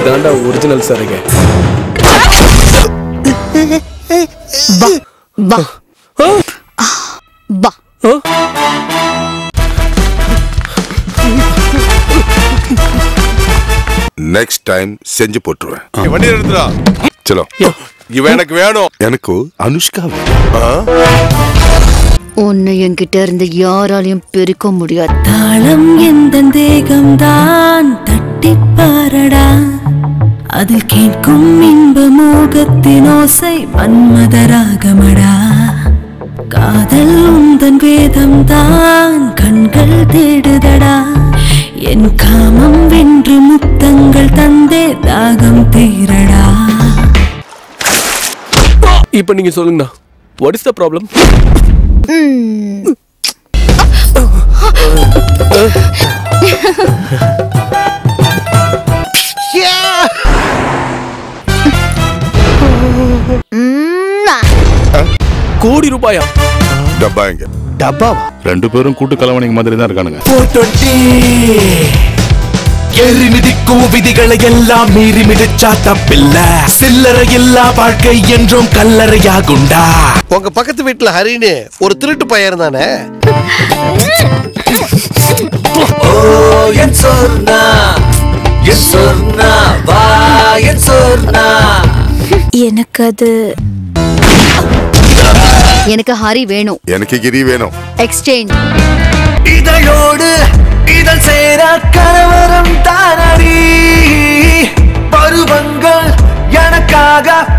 தாண்டா ஒரிஜினல் சரக வா வா நெக்ஸ்ட் டைம் செஞ்சு போட்டுருவேன் வண்டி எடுத்துடா சலோ இவன் எனக்கு வேணும் எனக்கு அனுஷ்கா வேணும். உன்னை என்கிட்ட இருந்து யாராலையும் பிரிக்க முடியாது தாளம் எந்த தேகம்தான் தட்டி பாரடா அதில் கேட்கும் இன்ப மோகத்தின் ஓசை மன்மதராகமடா காதல் உந்தன் வேதம் தான் கண்கள் தேடுதடா என் காமம் வென்று முத்தங்கள் தந்தே தாகம் தீரடா இப்போ நீங்க சொல்லுங்கண்ணா வாட் இஸ் த ப்ராப்ளம் கோடி ரூபாயா டப்பா எங்க டப்பாவா ரெண்டு பேரும் கூட்டு கலவணிங்க மாதிரி தான் இருக்கானுங்க எரி மிதிக்கும் விதிகளை எல்லாம் மீறி மிதிச்சா தப்பில்ல சில்லறை இல்லா வாழ்க்கை என்றும் கல்லறையாகுண்டா உங்க பக்கத்து வீட்டுல ஹரின்னு ஒரு திருட்டு பையன் இருந்தானே ஓ என் சொர்ணா என் சொர்ணா வா என் சொர்ணா எனக்கு அது எனக்கு ஹரி வேணும் எனக்கு கிரி வேணும் எக்ஸ்சேஞ்ச் இதழோடு இதழ் சேர கலவரம் தானடி பருவங்கள் எனக்காக